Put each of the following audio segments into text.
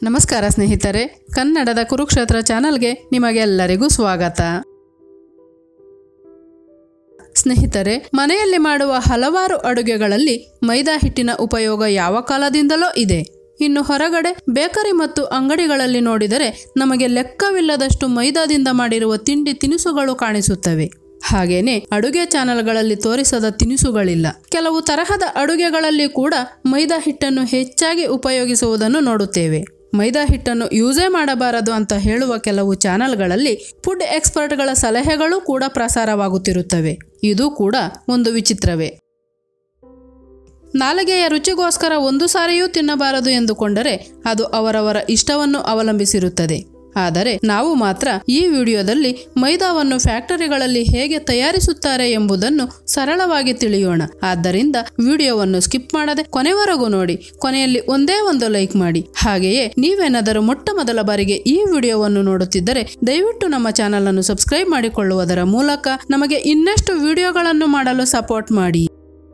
ನಮಸ್ಕಾರ ಸ್ನೇಹಿತರೆ ಕನ್ನಡದ ಕುರುಕ್ಷೇತ್ರ ಚಾನಲ್ಗೆ ನಿಮಗೆಲ್ಲರಿಗೂ ಸ್ವಾಗತ ಸ್ನೇಹಿತರೆ ಮನೆಯಲ್ಲಿ ಮಾಡುವ ಹಲವಾರು ಅಡುಗೆಗಳಲ್ಲಿ ಮೈದಾ ಹಿಟ್ಟಿನ ಉಪಯೋಗ ಯಾವ ಕಾಲದಿಂದಲೋ ಇದೆ ಇನ್ನು ಹೊರಗಡೆ ಬೇಕರಿ ಮತ್ತು ಅಂಗಡಿಗಳಲ್ಲಿ ನೋಡಿದರೆ ನಮಗೆ ಲೆಕ್ಕವಿಲ್ಲದಷ್ಟು ಮೈದಾದಿಂದ ಮಾಡಿರುವ ತಿಂಡಿ ತಿನಿಸುಗಳು ಕಾಣಿಸುತ್ತವೆ ಹಾಗೇನೆ ಅಡುಗೆ ಚಾನೆಲ್ಗಳಲ್ಲಿ ತೋರಿಸದ ತಿನಿಸುಗಳಿಲ್ಲ ಕೆಲವು ತರಹದ ಅಡುಗೆಗಳಲ್ಲಿ ಕೂಡ ಮೈದಾ ಹಿಟ್ಟನ್ನು ಹೆಚ್ಚಾಗಿ ಉಪಯೋಗಿಸುವುದನ್ನು ನೋಡುತ್ತೇವೆ ಮೈದಾ ಹಿಟ್ಟನ್ನು ಯೂಸೇ ಮಾಡಬಾರದು ಅಂತ ಹೇಳುವ ಕೆಲವು ಚಾನೆಲ್ಗಳಲ್ಲಿ ಫುಡ್ ಎಕ್ಸ್ಪರ್ಟ್ಗಳ ಸಲಹೆಗಳು ಕೂಡ ಪ್ರಸಾರವಾಗುತ್ತಿರುತ್ತವೆ ಇದು ಕೂಡ ಒಂದು ವಿಚಿತ್ರವೇ ನಾಲಿಗೆಯ ರುಚಿಗೋಸ್ಕರ ಒಂದು ಸಾರಿಯೂ ತಿನ್ನಬಾರದು ಎಂದುಕೊಂಡರೆ ಅದು ಅವರವರ ಇಷ್ಟವನ್ನು ಅವಲಂಬಿಸಿರುತ್ತದೆ ಆದರೆ ನಾವು ಮಾತ್ರ ಈ ವಿಡಿಯೋದಲ್ಲಿ ಮೈದಾವನ್ನು ಫ್ಯಾಕ್ಟರಿಗಳಲ್ಲಿ ಹೇಗೆ ತಯಾರಿಸುತ್ತಾರೆ ಎಂಬುದನ್ನು ಸರಳವಾಗಿ ತಿಳಿಯೋಣ ಆದ್ದರಿಂದ ವಿಡಿಯೋವನ್ನು ಸ್ಕಿಪ್ ಮಾಡದೆ ಕೊನೆವರೆಗೂ ನೋಡಿ ಕೊನೆಯಲ್ಲಿ ಒಂದೇ ಒಂದು ಲೈಕ್ ಮಾಡಿ ಹಾಗೆಯೇ ನೀವೇನಾದರೂ ಮೊಟ್ಟ ಮೊದಲ ಬಾರಿಗೆ ಈ ವಿಡಿಯೋವನ್ನು ನೋಡುತ್ತಿದ್ದರೆ ದಯವಿಟ್ಟು ನಮ್ಮ ಚಾನಲ್ ಅನ್ನು ಸಬ್ಸ್ಕ್ರೈಬ್ ಮಾಡಿಕೊಳ್ಳುವುದರ ಮೂಲಕ ನಮಗೆ ಇನ್ನಷ್ಟು ವಿಡಿಯೋಗಳನ್ನು ಮಾಡಲು ಸಪೋರ್ಟ್ ಮಾಡಿ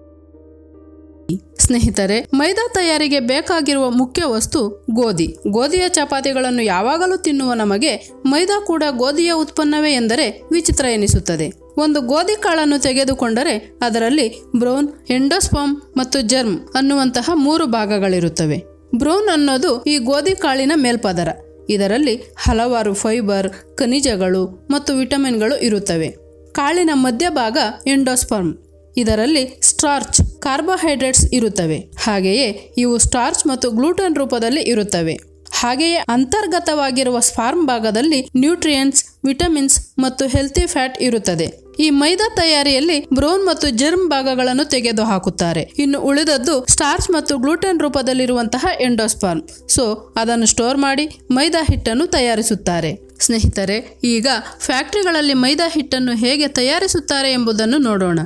ಸ್ನೇಹಿತರೆ ಮೈದಾ ತಯಾರಿಗೆ ಬೇಕಾಗಿರುವ ಮುಖ್ಯ ವಸ್ತು ಗೋಧಿ ಗೋಧಿಯ ಚಪಾತಿಗಳನ್ನು ಯಾವಾಗಲೂ ತಿನ್ನುವ ನಮಗೆ ಮೈದಾ ಕೂಡ ಗೋಧಿಯ ಉತ್ಪನ್ನವೇ ಎಂದರೆ ವಿಚಿತ್ರ ಎನಿಸುತ್ತದೆ ಒಂದು ಗೋಧಿ ಕಾಳನ್ನು ತೆಗೆದುಕೊಂಡರೆ ಅದರಲ್ಲಿ ಬ್ರೌನ್ ಎಂಡೋಸ್ಪಾಮ್ ಮತ್ತು ಜರ್ಮ್ ಅನ್ನುವಂತಹ ಮೂರು ಭಾಗಗಳಿರುತ್ತವೆ ಬ್ರೌನ್ ಅನ್ನೋದು ಈ ಗೋಧಿ ಕಾಳಿನ ಮೇಲ್ಪದರ ಇದರಲ್ಲಿ ಹಲವಾರು ಫೈಬರ್ ಖನಿಜಗಳು ಮತ್ತು ವಿಟಮಿನ್ಗಳು ಇರುತ್ತವೆ ಕಾಳಿನ ಮಧ್ಯಭಾಗ ಎಂಡೋಸ್ಪರ್ಮ್ ಇದರಲ್ಲಿ ಸ್ಟಾರ್ಚ್ ಕಾರ್ಬೋಹೈಡ್ರೇಟ್ಸ್ ಇರುತ್ತವೆ ಹಾಗೆಯೇ ಇವು ಸ್ಟಾರ್ಚ್ ಮತ್ತು ಗ್ಲೂಟನ್ ರೂಪದಲ್ಲಿ ಇರುತ್ತವೆ ಹಾಗೆಯೇ ಅಂತರ್ಗತವಾಗಿರುವ ಸ್ಪಾರ್ಮ್ ಭಾಗದಲ್ಲಿ ನ್ಯೂಟ್ರಿಯೆಂಟ್ಸ್ ವಿಟಮಿನ್ಸ್ ಮತ್ತು ಹೆಲ್ತಿ ಫ್ಯಾಟ್ ಇರುತ್ತದೆ ಈ ಮೈದಾ ತಯಾರಿಯಲ್ಲಿ ಬ್ರೌನ್ ಮತ್ತು ಜರ್ಮ್ ಭಾಗಗಳನ್ನು ತೆಗೆದು ಹಾಕುತ್ತಾರೆ ಇನ್ನು ಉಳಿದದ್ದು ಸ್ಟಾರ್ಚ್ ಮತ್ತು ಗ್ಲೂಟೆನ್ ರೂಪದಲ್ಲಿರುವಂತಹ ಎಂಡೋಸ್ಪಾರ್ಮ್ ಸೊ ಅದನ್ನು ಸ್ಟೋರ್ ಮಾಡಿ ಮೈದಾ ಹಿಟ್ಟನ್ನು ತಯಾರಿಸುತ್ತಾರೆ ಸ್ನೇಹಿತರೆ ಈಗ ಫ್ಯಾಕ್ಟರಿಗಳಲ್ಲಿ ಮೈದಾ ಹಿಟ್ಟನ್ನು ಹೇಗೆ ತಯಾರಿಸುತ್ತಾರೆ ಎಂಬುದನ್ನು ನೋಡೋಣ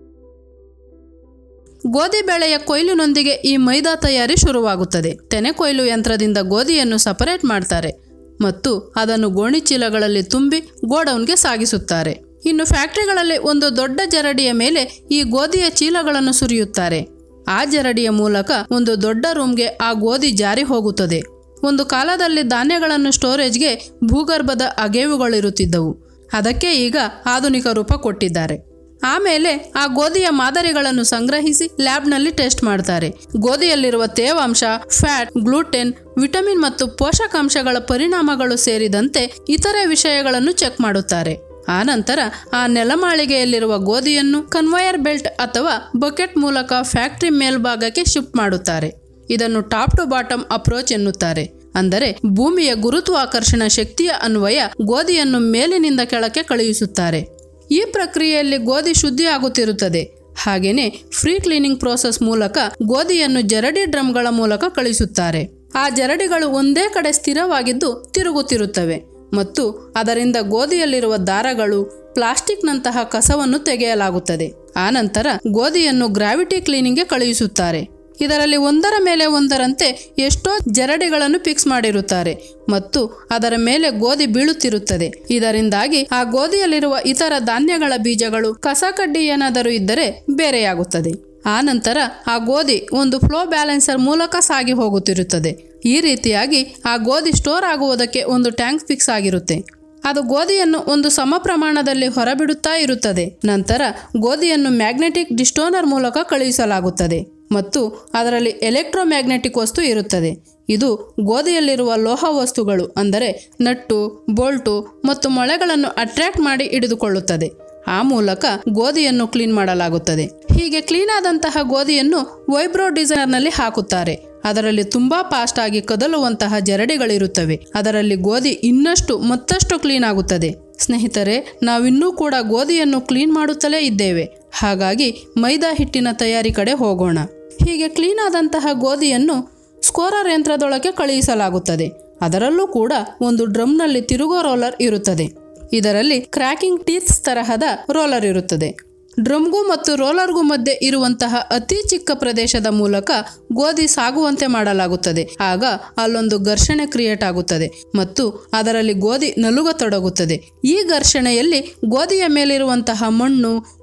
ಗೋಧಿ ಬೆಳೆಯ ಕೊಯ್ಲಿನೊಂದಿಗೆ ಈ ಮೈದಾ ತಯಾರಿ ಶುರುವಾಗುತ್ತದೆ ತೆನೆ ಕೊಯ್ಲು ಯಂತ್ರದಿಂದ ಗೋಧಿಯನ್ನು ಸಪರೇಟ್ ಮಾಡ್ತಾರೆ ಮತ್ತು ಅದನ್ನು ಗೋಣಿಚೀಲಗಳಲ್ಲಿ ತುಂಬಿ ಗೋಡೌನ್ಗೆ ಸಾಗಿಸುತ್ತಾರೆ ಇನ್ನು ಫ್ಯಾಕ್ಟರಿಗಳಲ್ಲಿ ಒಂದು ದೊಡ್ಡ ಜರಡಿಯ ಮೇಲೆ ಈ ಗೋಧಿಯ ಚೀಲಗಳನ್ನು ಸುರಿಯುತ್ತಾರೆ ಆ ಜರಡಿಯ ಮೂಲಕ ಒಂದು ದೊಡ್ಡ ರೂಮ್ಗೆ ಆ ಗೋಧಿ ಜಾರಿ ಹೋಗುತ್ತದೆ ಒಂದು ಕಾಲದಲ್ಲಿ ಧಾನ್ಯಗಳನ್ನು ಸ್ಟೋರೇಜ್ಗೆ ಭೂಗರ್ಭದ ಅಗೆವುಗಳಿರುತ್ತಿದ್ದವು ಅದಕ್ಕೆ ಈಗ ಆಧುನಿಕ ರೂಪ ಕೊಟ್ಟಿದ್ದಾರೆ ಆಮೇಲೆ ಆ ಗೋಧಿಯ ಮಾದರಿಗಳನ್ನು ಸಂಗ್ರಹಿಸಿ ಲ್ಯಾಬ್ನಲ್ಲಿ ಟೆಸ್ಟ್ ಮಾಡ್ತಾರೆ ಗೋಧಿಯಲ್ಲಿರುವ ತೇವಾಂಶ ಫ್ಯಾಟ್ ಗ್ಲೂಟೆನ್ ವಿಟಮಿನ್ ಮತ್ತು ಪೋಷಕಾಂಶಗಳ ಪರಿಣಾಮಗಳು ಸೇರಿದಂತೆ ಇತರೆ ವಿಷಯಗಳನ್ನು ಚೆಕ್ ಮಾಡುತ್ತಾರೆ ಆನಂತರ ಆ ನೆಲಮಾಳಿಗೆಯಲ್ಲಿರುವ ಗೋಧಿಯನ್ನು ಕನ್ವಯರ್ ಬೆಲ್ಟ್ ಅಥವಾ ಬಕೆಟ್ ಮೂಲಕ ಫ್ಯಾಕ್ಟರಿ ಮೇಲ್ಭಾಗಕ್ಕೆ ಶಿಫ್ಟ್ ಮಾಡುತ್ತಾರೆ ಇದನ್ನು ಟಾಪ್ ಟು ಬಾಟಮ್ ಅಪ್ರೋಚ್ ಎನ್ನುತ್ತಾರೆ ಅಂದರೆ ಭೂಮಿಯ ಗುರುತ್ವಾಕರ್ಷಣ ಶಕ್ತಿಯ ಅನ್ವಯ ಗೋಧಿಯನ್ನು ಮೇಲಿನಿಂದ ಕೆಳಕ್ಕೆ ಕಳುಹಿಸುತ್ತಾರೆ ಈ ಪ್ರಕ್ರಿಯೆಯಲ್ಲಿ ಗೋಧಿ ಶುದ್ಧಿ ಆಗುತ್ತಿರುತ್ತದೆ ಹಾಗೆಯೇ ಫ್ರೀ ಕ್ಲೀನಿಂಗ್ ಪ್ರೋಸೆಸ್ ಮೂಲಕ ಗೋಧಿಯನ್ನು ಜರಡಿ ಡ್ರಮ್ಗಳ ಮೂಲಕ ಕಳಿಸುತ್ತಾರೆ ಆ ಜರಡಿಗಳು ಒಂದೇ ಕಡೆ ಸ್ಥಿರವಾಗಿದ್ದು ತಿರುಗುತ್ತಿರುತ್ತವೆ ಮತ್ತು ಅದರಿಂದ ಗೋಧಿಯಲ್ಲಿರುವ ದಾರಗಳು ಪ್ಲಾಸ್ಟಿಕ್ನಂತಹ ಕಸವನ್ನು ತೆಗೆಯಲಾಗುತ್ತದೆ ಆನಂತರ ಗೋಧಿಯನ್ನು ಗ್ರಾವಿಟಿ ಕ್ಲೀನಿಂಗ್ಗೆ ಕಳುಹಿಸುತ್ತಾರೆ ಇದರಲ್ಲಿ ಒಂದರ ಮೇಲೆ ಒಂದರಂತೆ ಎಷ್ಟೋ ಜರಡಿಗಳನ್ನು ಫಿಕ್ಸ್ ಮಾಡಿರುತ್ತಾರೆ ಮತ್ತು ಅದರ ಮೇಲೆ ಗೋಧಿ ಬೀಳುತ್ತಿರುತ್ತದೆ ಇದರಿಂದಾಗಿ ಆ ಗೋಧಿಯಲ್ಲಿರುವ ಇತರ ಧಾನ್ಯಗಳ ಬೀಜಗಳು ಕಸ ಕಡ್ಡಿ ಏನಾದರೂ ಇದ್ದರೆ ಬೇರೆಯಾಗುತ್ತದೆ ಆ ನಂತರ ಆ ಗೋಧಿ ಒಂದು ಫ್ಲೋ ಬ್ಯಾಲೆನ್ಸರ್ ಮೂಲಕ ಸಾಗಿ ಹೋಗುತ್ತಿರುತ್ತದೆ ಈ ರೀತಿಯಾಗಿ ಆ ಗೋಧಿ ಸ್ಟೋರ್ ಆಗುವುದಕ್ಕೆ ಒಂದು ಟ್ಯಾಂಕ್ ಫಿಕ್ಸ್ ಆಗಿರುತ್ತೆ ಅದು ಗೋಧಿಯನ್ನು ಒಂದು ಸಮ ಪ್ರಮಾಣದಲ್ಲಿ ಹೊರಬಿಡುತ್ತಾ ಇರುತ್ತದೆ ನಂತರ ಗೋಧಿಯನ್ನು ಮ್ಯಾಗ್ನೆಟಿಕ್ ಡಿಸ್ಟೋನರ್ ಮೂಲಕ ಕಳುಹಿಸಲಾಗುತ್ತದೆ ಮತ್ತು ಅದರಲ್ಲಿ ಎಲೆಕ್ಟ್ರೋಮ್ಯಾಗ್ನೆಟಿಕ್ ವಸ್ತು ಇರುತ್ತದೆ ಇದು ಗೋಧಿಯಲ್ಲಿರುವ ಲೋಹ ವಸ್ತುಗಳು ಅಂದರೆ ನಟ್ಟು ಬೋಲ್ಟು ಮತ್ತು ಮೊಳೆಗಳನ್ನು ಅಟ್ರಾಕ್ಟ್ ಮಾಡಿ ಹಿಡಿದುಕೊಳ್ಳುತ್ತದೆ ಆ ಮೂಲಕ ಗೋಧಿಯನ್ನು ಕ್ಲೀನ್ ಮಾಡಲಾಗುತ್ತದೆ ಹೀಗೆ ಕ್ಲೀನ್ ಆದಂತಹ ಗೋಧಿಯನ್ನು ವೈಬ್ರೋ ಡಿಸೈನರ್ನಲ್ಲಿ ಹಾಕುತ್ತಾರೆ ಅದರಲ್ಲಿ ತುಂಬಾ ಫಾಸ್ಟ್ ಆಗಿ ಕದಲುವಂತಹ ಜರಡಿಗಳಿರುತ್ತವೆ ಅದರಲ್ಲಿ ಗೋಧಿ ಇನ್ನಷ್ಟು ಮತ್ತಷ್ಟು ಕ್ಲೀನ್ ಆಗುತ್ತದೆ ಸ್ನೇಹಿತರೆ ನಾವಿನ್ನೂ ಕೂಡ ಗೋಧಿಯನ್ನು ಕ್ಲೀನ್ ಮಾಡುತ್ತಲೇ ಇದ್ದೇವೆ ಹಾಗಾಗಿ ಮೈದಾ ಹಿಟ್ಟಿನ ತಯಾರಿ ಕಡೆ ಹೋಗೋಣ ಹೀಗೆ ಕ್ಲೀನ್ ಆದಂತಹ ಗೋಧಿಯನ್ನು ಸ್ಕೋರರ್ ಯಂತ್ರದೊಳಗೆ ಕಳುಹಿಸಲಾಗುತ್ತದೆ ಅದರಲ್ಲೂ ಕೂಡ ಒಂದು ಡ್ರಮ್ನಲ್ಲಿ ತಿರುಗೋ ರೋಲರ್ ಇರುತ್ತದೆ ಇದರಲ್ಲಿ ಕ್ರ್ಯಾಕಿಂಗ್ ಟೀತ್ಸ್ ತರಹದ ರೋಲರ್ ಇರುತ್ತದೆ ಡ್ರಮ್ಗೂ ಮತ್ತು ರೋಲರ್ಗೂ ಮಧ್ಯೆ ಇರುವಂತಹ ಅತಿ ಚಿಕ್ಕ ಪ್ರದೇಶದ ಮೂಲಕ ಗೋಧಿ ಸಾಗುವಂತೆ ಮಾಡಲಾಗುತ್ತದೆ ಆಗ ಅಲ್ಲೊಂದು ಘರ್ಷಣೆ ಕ್ರಿಯೇಟ್ ಆಗುತ್ತದೆ ಮತ್ತು ಅದರಲ್ಲಿ ಗೋಧಿ ನಲುಗತೊಡಗುತ್ತದೆ ಈ ಘರ್ಷಣೆಯಲ್ಲಿ ಗೋಧಿಯ ಮೇಲಿರುವಂತಹ ಮಣ್ಣು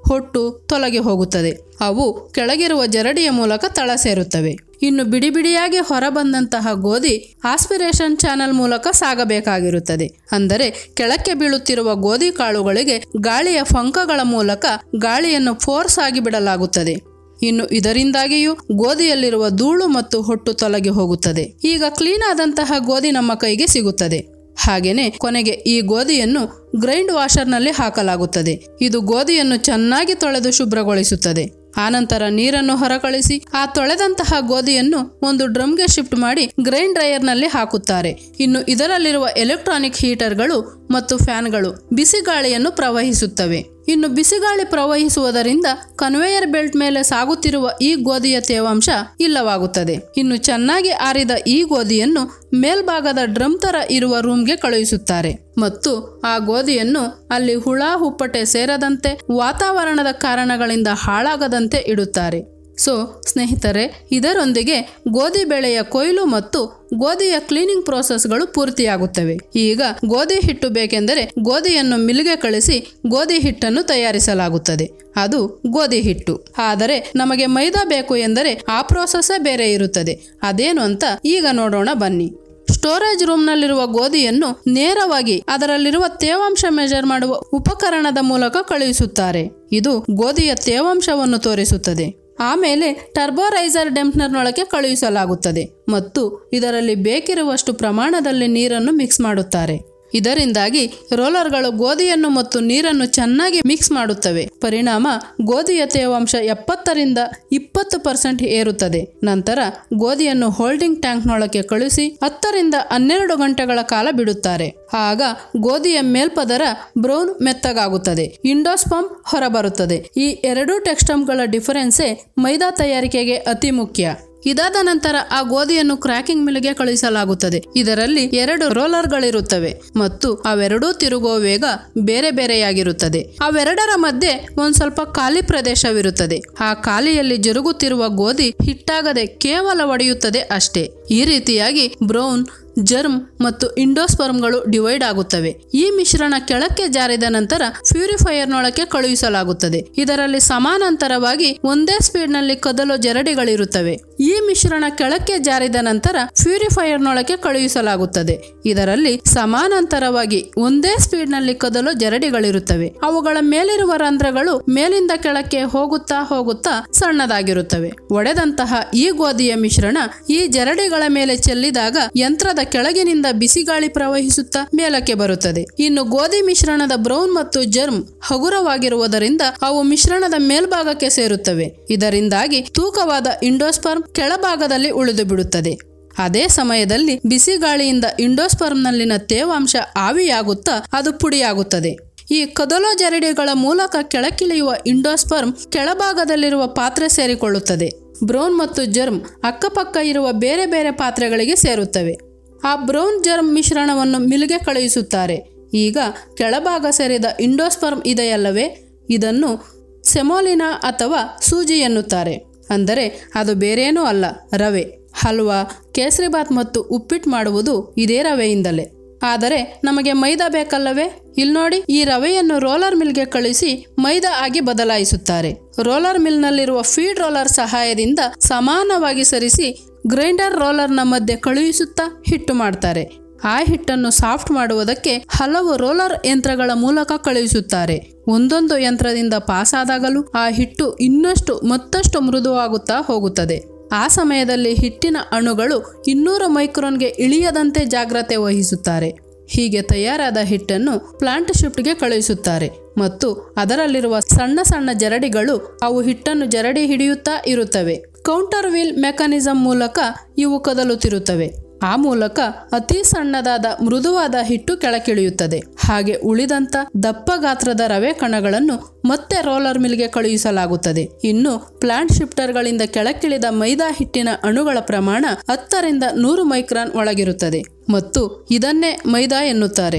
ಹೊಟ್ಟು ತೊಲಗಿ ಹೋಗುತ್ತದೆ ಅವು ಕೆಳಗಿರುವ ಜರಡಿಯ ಮೂಲಕ ತಳ ಸೇರುತ್ತವೆ ಇನ್ನು ಬಿಡಿ ಬಿಡಿಯಾಗಿ ಹೊರಬಂದಂತಹ ಗೋಧಿ ಆಸ್ಪಿರೇಷನ್ ಚಾನೆಲ್ ಮೂಲಕ ಸಾಗಬೇಕಾಗಿರುತ್ತದೆ ಅಂದರೆ ಕೆಳಕ್ಕೆ ಬೀಳುತ್ತಿರುವ ಗೋಧಿ ಕಾಳುಗಳಿಗೆ ಗಾಳಿಯ ಫಂಕಗಳ ಮೂಲಕ ಗಾಳಿಯನ್ನು ಫೋರ್ಸ್ ಆಗಿ ಬಿಡಲಾಗುತ್ತದೆ ಇನ್ನು ಇದರಿಂದಾಗಿಯೂ ಗೋಧಿಯಲ್ಲಿರುವ ಧೂಳು ಮತ್ತು ಹೊಟ್ಟು ತೊಲಗಿ ಹೋಗುತ್ತದೆ ಈಗ ಕ್ಲೀನ್ ಆದಂತಹ ಗೋಧಿ ನಮ್ಮ ಕೈಗೆ ಸಿಗುತ್ತದೆ ಹಾಗೇನೆ ಕೊನೆಗೆ ಈ ಗೋಧಿಯನ್ನು ಗ್ರೈಂಡ್ ವಾಷರ್ನಲ್ಲಿ ಹಾಕಲಾಗುತ್ತದೆ ಇದು ಗೋಧಿಯನ್ನು ಚೆನ್ನಾಗಿ ತೊಳೆದು ಶುಭ್ರಗೊಳಿಸುತ್ತದೆ ಆನಂತರ ನೀರನ್ನು ಹೊರಕಳಿಸಿ ಆ ತೊಳೆದಂತಹ ಗೋಧಿಯನ್ನು ಒಂದು ಡ್ರಮ್ಗೆ ಶಿಫ್ಟ್ ಮಾಡಿ ಗ್ರೈಂಡ್ ಡ್ರೈಯರ್ನಲ್ಲಿ ಹಾಕುತ್ತಾರೆ ಇನ್ನು ಇದರಲ್ಲಿರುವ ಎಲೆಕ್ಟ್ರಾನಿಕ್ ಹೀಟರ್ಗಳು ಮತ್ತು ಫ್ಯಾನ್ಗಳು ಬಿಸಿ ಗಾಳಿಯನ್ನು ಪ್ರವಹಿಸುತ್ತವೆ ಇನ್ನು ಬಿಸಿಗಾಳಿ ಪ್ರವಹಿಸುವುದರಿಂದ ಕನ್ವೇಯರ್ ಬೆಲ್ಟ್ ಮೇಲೆ ಸಾಗುತ್ತಿರುವ ಈ ಗೋಧಿಯ ತೇವಾಂಶ ಇಲ್ಲವಾಗುತ್ತದೆ ಇನ್ನು ಚೆನ್ನಾಗಿ ಆರಿದ ಈ ಗೋಧಿಯನ್ನು ಮೇಲ್ಭಾಗದ ಡ್ರಮ್ ತರ ಇರುವ ರೂಮ್ಗೆ ಕಳುಹಿಸುತ್ತಾರೆ ಮತ್ತು ಆ ಗೋಧಿಯನ್ನು ಅಲ್ಲಿ ಹುಳ ಹುಪ್ಪಟೆ ಸೇರದಂತೆ ವಾತಾವರಣದ ಕಾರಣಗಳಿಂದ ಹಾಳಾಗದಂತೆ ಇಡುತ್ತಾರೆ ಸೊ ಸ್ನೇಹಿತರೆ ಇದರೊಂದಿಗೆ ಗೋಧಿ ಬೆಳೆಯ ಕೊಯ್ಲು ಮತ್ತು ಗೋಧಿಯ ಕ್ಲೀನಿಂಗ್ ಪ್ರೋಸೆಸ್ಗಳು ಪೂರ್ತಿಯಾಗುತ್ತವೆ ಈಗ ಗೋಧಿ ಹಿಟ್ಟು ಬೇಕೆಂದರೆ ಗೋಧಿಯನ್ನು ಮಿಲ್ಗೆ ಕಳಿಸಿ ಗೋಧಿ ಹಿಟ್ಟನ್ನು ತಯಾರಿಸಲಾಗುತ್ತದೆ ಅದು ಗೋಧಿ ಹಿಟ್ಟು ಆದರೆ ನಮಗೆ ಮೈದಾ ಬೇಕು ಎಂದರೆ ಆ ಪ್ರೋಸೆಸ್ಸೇ ಬೇರೆ ಇರುತ್ತದೆ ಅದೇನು ಅಂತ ಈಗ ನೋಡೋಣ ಬನ್ನಿ ಸ್ಟೋರೇಜ್ ರೂಮ್ನಲ್ಲಿರುವ ಗೋಧಿಯನ್ನು ನೇರವಾಗಿ ಅದರಲ್ಲಿರುವ ತೇವಾಂಶ ಮೆಜರ್ ಮಾಡುವ ಉಪಕರಣದ ಮೂಲಕ ಕಳುಹಿಸುತ್ತಾರೆ ಇದು ಗೋಧಿಯ ತೇವಾಂಶವನ್ನು ತೋರಿಸುತ್ತದೆ ಆಮೇಲೆ ಟರ್ಬೋರೈಸರ್ ಡೆಂಪ್ನರ್ನೊಳಗೆ ಕಳುಹಿಸಲಾಗುತ್ತದೆ ಮತ್ತು ಇದರಲ್ಲಿ ಬೇಕಿರುವಷ್ಟು ಪ್ರಮಾಣದಲ್ಲಿ ನೀರನ್ನು ಮಿಕ್ಸ್ ಮಾಡುತ್ತಾರೆ ಇದರಿಂದಾಗಿ ರೋಲರ್ಗಳು ಗೋಧಿಯನ್ನು ಮತ್ತು ನೀರನ್ನು ಚೆನ್ನಾಗಿ ಮಿಕ್ಸ್ ಮಾಡುತ್ತವೆ ಪರಿಣಾಮ ಗೋಧಿಯ ತೇವಾಂಶ ಎಪ್ಪತ್ತರಿಂದ ಇಪ್ಪತ್ತು ಪರ್ಸೆಂಟ್ ಏರುತ್ತದೆ ನಂತರ ಗೋಧಿಯನ್ನು ಹೋಲ್ಡಿಂಗ್ ಟ್ಯಾಂಕ್ನೊಳಗೆ ಕಳುಹಿಸಿ ಹತ್ತರಿಂದ ಹನ್ನೆರಡು ಗಂಟೆಗಳ ಕಾಲ ಬಿಡುತ್ತಾರೆ ಆಗ ಗೋಧಿಯ ಮೇಲ್ಪದರ ಬ್ರೌನ್ ಮೆತ್ತಗಾಗುತ್ತದೆ ಇಂಡೋಸ್ಪಂಪ್ ಹೊರಬರುತ್ತದೆ ಈ ಎರಡೂ ಟೆಕ್ಸ್ಟಮ್ಗಳ ಡಿಫರೆನ್ಸೇ ಮೈದಾ ತಯಾರಿಕೆಗೆ ಅತಿ ಮುಖ್ಯ ಇದಾದ ನಂತರ ಆ ಗೋಧಿಯನ್ನು ಕ್ರ್ಯಾಕಿಂಗ್ ಮಿಲ್ಗೆ ಕಳುಹಿಸಲಾಗುತ್ತದೆ ಇದರಲ್ಲಿ ಎರಡು ರೋಲರ್ಗಳಿರುತ್ತವೆ ಮತ್ತು ಅವೆರಡೂ ತಿರುಗುವ ವೇಗ ಬೇರೆ ಬೇರೆಯಾಗಿರುತ್ತದೆ ಅವೆರಡರ ಮಧ್ಯೆ ಒಂದ್ ಸ್ವಲ್ಪ ಖಾಲಿ ಪ್ರದೇಶವಿರುತ್ತದೆ ಆ ಖಾಲಿಯಲ್ಲಿ ಜರುಗುತ್ತಿರುವ ಗೋಧಿ ಹಿಟ್ಟಾಗದೆ ಕೇವಲ ಒಡೆಯುತ್ತದೆ ಅಷ್ಟೇ ಈ ರೀತಿಯಾಗಿ ಬ್ರೌನ್ ಜರ್ಮ್ ಮತ್ತು ಇಂಡೋಸ್ಪರ್ಮ್ಗಳು ಡಿವೈಡ್ ಆಗುತ್ತವೆ ಈ ಮಿಶ್ರಣ ಕೆಳಕ್ಕೆ ಜಾರಿದ ನಂತರ ಪ್ಯೂರಿಫೈಯರ್ನೊಳಕ್ಕೆ ಕಳುಹಿಸಲಾಗುತ್ತದೆ ಇದರಲ್ಲಿ ಸಮಾನಾಂತರವಾಗಿ ಒಂದೇ ಸ್ಪೀಡ್ನಲ್ಲಿ ಕದಲು ಜರಡಿಗಳಿರುತ್ತವೆ ಈ ಮಿಶ್ರಣ ಕೆಳಕ್ಕೆ ಜಾರಿದ ನಂತರ ಪ್ಯೂರಿಫೈಯರ್ನೊಳಗೆ ಕಳುಹಿಸಲಾಗುತ್ತದೆ ಇದರಲ್ಲಿ ಸಮಾನಾಂತರವಾಗಿ ಒಂದೇ ಸ್ಪೀಡ್ನಲ್ಲಿ ಕದಲು ಜರಡಿಗಳಿರುತ್ತವೆ ಅವುಗಳ ಮೇಲಿರುವ ರಂಧ್ರಗಳು ಮೇಲಿಂದ ಕೆಳಕ್ಕೆ ಹೋಗುತ್ತಾ ಹೋಗುತ್ತಾ ಸಣ್ಣದಾಗಿರುತ್ತವೆ ಒಡೆದಂತಹ ಈ ಗೋಧಿಯ ಮಿಶ್ರಣ ಈ ಜರಡಿಗಳ ಮೇಲೆ ಚೆಲ್ಲಿದಾಗ ಯಂತ್ರದ ಕೆಳಗಿನಿಂದ ಬಿಸಿಗಾಳಿ ಪ್ರವಹಿಸುತ್ತಾ ಮೇಲಕ್ಕೆ ಬರುತ್ತದೆ ಇನ್ನು ಗೋಧಿ ಮಿಶ್ರಣದ ಬ್ರೌನ್ ಮತ್ತು ಜರ್ಮ್ ಹಗುರವಾಗಿರುವುದರಿಂದ ಅವು ಮಿಶ್ರಣದ ಮೇಲ್ಭಾಗಕ್ಕೆ ಸೇರುತ್ತವೆ ಇದರಿಂದಾಗಿ ತೂಕವಾದ ಇಂಡೋಸ್ಪರ್ಮ್ ಕೆಳಭಾಗದಲ್ಲಿ ಉಳಿದು ಬಿಡುತ್ತದೆ ಅದೇ ಸಮಯದಲ್ಲಿ ಬಿಸಿ ಗಾಳಿಯಿಂದ ಇಂಡೋಸ್ಪರ್ಮ್ನಲ್ಲಿನ ತೇವಾಂಶ ಆವಿಯಾಗುತ್ತಾ ಅದು ಪುಡಿಯಾಗುತ್ತದೆ ಈ ಕದಲೋ ಜರಡಿಗಳ ಮೂಲಕ ಕೆಳಕಿಳಿಯುವ ಇಂಡೋಸ್ಪರ್ಮ್ ಕೆಳಭಾಗದಲ್ಲಿರುವ ಪಾತ್ರೆ ಸೇರಿಕೊಳ್ಳುತ್ತದೆ ಬ್ರೌನ್ ಮತ್ತು ಜರ್ಮ್ ಅಕ್ಕಪಕ್ಕ ಇರುವ ಬೇರೆ ಬೇರೆ ಪಾತ್ರೆಗಳಿಗೆ ಸೇರುತ್ತವೆ ಆ ಬ್ರೌನ್ ಜರ್ಮ್ ಮಿಶ್ರಣವನ್ನು ಮಿಲ್ಗೆ ಕಳುಹಿಸುತ್ತಾರೆ ಈಗ ಕೆಳಭಾಗ ಸೇರಿದ ಇಂಡೋಸ್ಪರ್ಮ್ ಇದೆಯಲ್ಲವೇ ಇದನ್ನು ಸೆಮೋಲಿನಾ ಅಥವಾ ಸೂಜಿ ಎನ್ನುತ್ತಾರೆ ಅಂದರೆ ಅದು ಬೇರೇನೂ ಅಲ್ಲ ರವೆ ಹಲ್ವಾ ಕೇಸರಿಬಾತ್ ಮತ್ತು ಉಪ್ಪಿಟ್ಟು ಮಾಡುವುದು ಇದೇ ರವೆಯಿಂದಲೇ ಆದರೆ ನಮಗೆ ಮೈದಾ ಬೇಕಲ್ಲವೇ ಇಲ್ಲಿ ನೋಡಿ ಈ ರವೆಯನ್ನು ರೋಲರ್ ಮಿಲ್ಗೆ ಕಳಿಸಿ ಮೈದಾ ಆಗಿ ಬದಲಾಯಿಸುತ್ತಾರೆ ರೋಲರ್ ಮಿಲ್ನಲ್ಲಿರುವ ಫೀಡ್ ರೋಲರ್ ಸಹಾಯದಿಂದ ಸಮಾನವಾಗಿ ಸರಿಸಿ ಗ್ರೈಂಡರ್ ರೋಲರ್ನ ಮಧ್ಯೆ ಕಳುಹಿಸುತ್ತಾ ಹಿಟ್ಟು ಮಾಡ್ತಾರೆ ಆ ಹಿಟ್ಟನ್ನು ಸಾಫ್ಟ್ ಮಾಡುವುದಕ್ಕೆ ಹಲವು ರೋಲರ್ ಯಂತ್ರಗಳ ಮೂಲಕ ಕಳುಹಿಸುತ್ತಾರೆ ಒಂದೊಂದು ಯಂತ್ರದಿಂದ ಪಾಸ್ ಆದಾಗಲೂ ಆ ಹಿಟ್ಟು ಇನ್ನಷ್ಟು ಮತ್ತಷ್ಟು ಮೃದುವಾಗುತ್ತಾ ಹೋಗುತ್ತದೆ ಆ ಸಮಯದಲ್ಲಿ ಹಿಟ್ಟಿನ ಅಣುಗಳು ಇನ್ನೂರು ಮೈಕ್ರೋನ್ಗೆ ಇಳಿಯದಂತೆ ಜಾಗ್ರತೆ ವಹಿಸುತ್ತಾರೆ ಹೀಗೆ ತಯಾರಾದ ಹಿಟ್ಟನ್ನು ಪ್ಲಾಂಟ್ ಶಿಫ್ಟ್ಗೆ ಕಳುಹಿಸುತ್ತಾರೆ ಮತ್ತು ಅದರಲ್ಲಿರುವ ಸಣ್ಣ ಸಣ್ಣ ಜರಡಿಗಳು ಅವು ಹಿಟ್ಟನ್ನು ಜರಡಿ ಹಿಡಿಯುತ್ತಾ ಇರುತ್ತವೆ ಕೌಂಟರ್ ವೀಲ್ ಮೆಕಾನಿಸಂ ಮೂಲಕ ಇವು ಕದಲುತ್ತಿರುತ್ತವೆ ಆ ಮೂಲಕ ಅತಿ ಸಣ್ಣದಾದ ಮೃದುವಾದ ಹಿಟ್ಟು ಕೆಳಕಿಳಿಯುತ್ತದೆ ಹಾಗೆ ಉಳಿದಂತ ದಪ್ಪ ಗಾತ್ರದ ರವೆ ಕಣಗಳನ್ನು ಮತ್ತೆ ರೋಲರ್ ಮಿಲ್ಗೆ ಕಳುಹಿಸಲಾಗುತ್ತದೆ ಇನ್ನು ಪ್ಲಾಂಟ್ ಶಿಫ್ಟರ್ಗಳಿಂದ ಕೆಳಕಿಳಿದ ಮೈದಾ ಹಿಟ್ಟಿನ ಅಣುಗಳ ಪ್ರಮಾಣ ಹತ್ತರಿಂದ ನೂರು ಮೈಕ್ರಾನ್ ಒಳಗಿರುತ್ತದೆ ಮತ್ತು ಇದನ್ನೇ ಮೈದಾ ಎನ್ನುತ್ತಾರೆ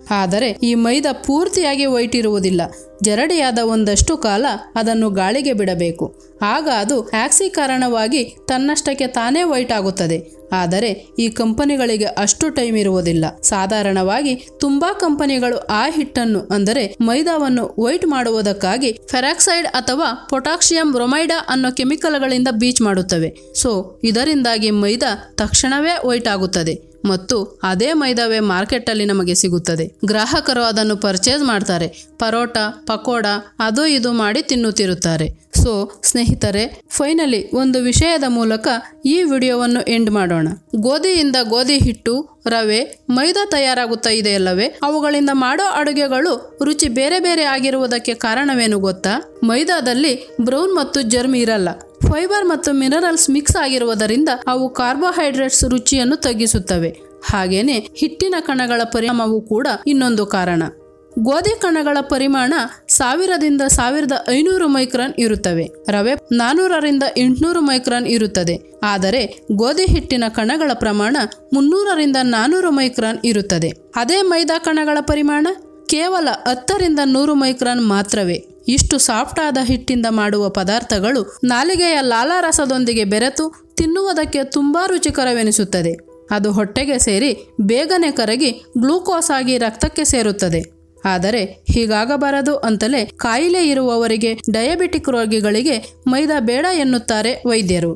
ಆದರೆ ಈ ಮೈದಾ ಪೂರ್ತಿಯಾಗಿ ವೈಟ್ ಇರುವುದಿಲ್ಲ ಜರಡಿಯಾದ ಒಂದಷ್ಟು ಕಾಲ ಅದನ್ನು ಗಾಳಿಗೆ ಬಿಡಬೇಕು ಆಗ ಅದು ಆಕ್ಸೀಕರಣವಾಗಿ ತನ್ನಷ್ಟಕ್ಕೆ ತಾನೇ ವೈಟ್ ಆಗುತ್ತದೆ ಆದರೆ ಈ ಕಂಪನಿಗಳಿಗೆ ಅಷ್ಟು ಟೈಮ್ ಇರುವುದಿಲ್ಲ ಸಾಧಾರಣವಾಗಿ ತುಂಬಾ ಕಂಪನಿಗಳು ಆ ಹಿಟ್ಟನ್ನು ಅಂದರೆ ಮೈದಾವನ್ನು ವೈಟ್ ಮಾಡುವುದಕ್ಕಾಗಿ ಫೆರಾಕ್ಸೈಡ್ ಅಥವಾ ಪೊಟಾಷಿಯಂ ಬ್ರೊಮೈಡಾ ಅನ್ನೋ ಕೆಮಿಕಲ್ಗಳಿಂದ ಬೀಚ್ ಮಾಡುತ್ತವೆ ಸೊ ಇದರಿಂದಾಗಿ ಮೈದಾ ತಕ್ಷಣವೇ ವೈಟ್ ಆಗುತ್ತದೆ ಮತ್ತು ಅದೇ ಮೈದಾವೇ ಮಾರ್ಕೆಟಲ್ಲಿ ನಮಗೆ ಸಿಗುತ್ತದೆ ಗ್ರಾಹಕರು ಅದನ್ನು ಪರ್ಚೇಸ್ ಮಾಡ್ತಾರೆ ಪರೋಟ ಪಕೋಡ ಅದು ಇದು ಮಾಡಿ ತಿನ್ನುತ್ತಿರುತ್ತಾರೆ ಸೊ ಸ್ನೇಹಿತರೆ ಫೈನಲಿ ಒಂದು ವಿಷಯದ ಮೂಲಕ ಈ ವಿಡಿಯೋವನ್ನು ಎಂಡ್ ಮಾಡೋಣ ಗೋಧಿಯಿಂದ ಗೋಧಿ ಹಿಟ್ಟು ರವೆ ಮೈದಾ ತಯಾರಾಗುತ್ತಾ ಇದೆಯಲ್ಲವೇ ಅವುಗಳಿಂದ ಮಾಡೋ ಅಡುಗೆಗಳು ರುಚಿ ಬೇರೆ ಬೇರೆ ಆಗಿರುವುದಕ್ಕೆ ಕಾರಣವೇನು ಗೊತ್ತಾ ಮೈದಾದಲ್ಲಿ ಬ್ರೌನ್ ಮತ್ತು ಜರ್ಮ್ ಇರಲ್ಲ ಫೈಬರ್ ಮತ್ತು ಮಿನರಲ್ಸ್ ಮಿಕ್ಸ್ ಆಗಿರುವುದರಿಂದ ಅವು ಕಾರ್ಬೋಹೈಡ್ರೇಟ್ಸ್ ರುಚಿಯನ್ನು ತಗ್ಗಿಸುತ್ತವೆ ಹಾಗೇನೆ ಹಿಟ್ಟಿನ ಕಣಗಳ ಪರಿಣಾಮವೂ ಕೂಡ ಇನ್ನೊಂದು ಕಾರಣ ಗೋಧಿ ಕಣಗಳ ಪರಿಮಾಣ ಸಾವಿರದಿಂದ ಸಾವಿರದ ಐನೂರು ಮೈಕ್ರಾನ್ ಇರುತ್ತವೆ ರವೆ ನಾನೂರರಿಂದ ಎಂಟುನೂರು ಮೈಕ್ರಾನ್ ಇರುತ್ತದೆ ಆದರೆ ಗೋಧಿ ಹಿಟ್ಟಿನ ಕಣಗಳ ಪ್ರಮಾಣ ಮುನ್ನೂರರಿಂದ ನಾನೂರು ಮೈಕ್ರಾನ್ ಇರುತ್ತದೆ ಅದೇ ಮೈದಾ ಕಣಗಳ ಪರಿಮಾಣ ಕೇವಲ ಹತ್ತರಿಂದ ನೂರು ಮೈಕ್ರಾನ್ ಮಾತ್ರವೇ ಇಷ್ಟು ಸಾಫ್ಟ್ ಆದ ಹಿಟ್ಟಿಂದ ಮಾಡುವ ಪದಾರ್ಥಗಳು ನಾಲಿಗೆಯ ಲಾಲಾರಸದೊಂದಿಗೆ ಬೆರೆತು ತಿನ್ನುವುದಕ್ಕೆ ತುಂಬಾ ರುಚಿಕರವೆನಿಸುತ್ತದೆ ಅದು ಹೊಟ್ಟೆಗೆ ಸೇರಿ ಬೇಗನೆ ಕರಗಿ ಗ್ಲೂಕೋಸ್ ಆಗಿ ರಕ್ತಕ್ಕೆ ಸೇರುತ್ತದೆ ಆದರೆ ಹೀಗಾಗಬಾರದು ಅಂತಲೇ ಕಾಯಿಲೆ ಇರುವವರಿಗೆ ಡಯಾಬಿಟಿಕ್ ರೋಗಿಗಳಿಗೆ ಮೈದಾ ಬೇಡ ಎನ್ನುತ್ತಾರೆ ವೈದ್ಯರು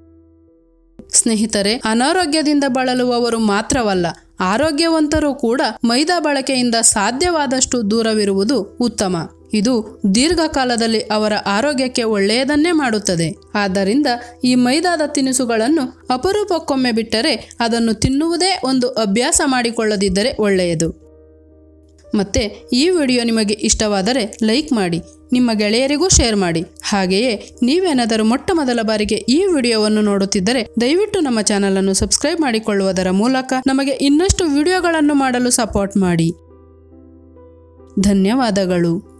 ಸ್ನೇಹಿತರೆ ಅನಾರೋಗ್ಯದಿಂದ ಬಳಲುವವರು ಮಾತ್ರವಲ್ಲ ಆರೋಗ್ಯವಂತರು ಕೂಡ ಮೈದಾ ಬಳಕೆಯಿಂದ ಸಾಧ್ಯವಾದಷ್ಟು ದೂರವಿರುವುದು ಉತ್ತಮ ಇದು ದೀರ್ಘಕಾಲದಲ್ಲಿ ಅವರ ಆರೋಗ್ಯಕ್ಕೆ ಒಳ್ಳೆಯದನ್ನೇ ಮಾಡುತ್ತದೆ ಆದ್ದರಿಂದ ಈ ಮೈದಾದ ತಿನಿಸುಗಳನ್ನು ಅಪರೂಪಕ್ಕೊಮ್ಮೆ ಬಿಟ್ಟರೆ ಅದನ್ನು ತಿನ್ನುವುದೇ ಒಂದು ಅಭ್ಯಾಸ ಮಾಡಿಕೊಳ್ಳದಿದ್ದರೆ ಒಳ್ಳೆಯದು ಮತ್ತೆ ಈ ವಿಡಿಯೋ ನಿಮಗೆ ಇಷ್ಟವಾದರೆ ಲೈಕ್ ಮಾಡಿ ನಿಮ್ಮ ಗೆಳೆಯರಿಗೂ ಶೇರ್ ಮಾಡಿ ಹಾಗೆಯೇ ನೀವೇನಾದರೂ ಮೊಟ್ಟ ಮೊದಲ ಬಾರಿಗೆ ಈ ವಿಡಿಯೋವನ್ನು ನೋಡುತ್ತಿದ್ದರೆ ದಯವಿಟ್ಟು ನಮ್ಮ ಚಾನಲನ್ನು ಸಬ್ಸ್ಕ್ರೈಬ್ ಮಾಡಿಕೊಳ್ಳುವುದರ ಮೂಲಕ ನಮಗೆ ಇನ್ನಷ್ಟು ವಿಡಿಯೋಗಳನ್ನು ಮಾಡಲು ಸಪೋರ್ಟ್ ಮಾಡಿ ಧನ್ಯವಾದಗಳು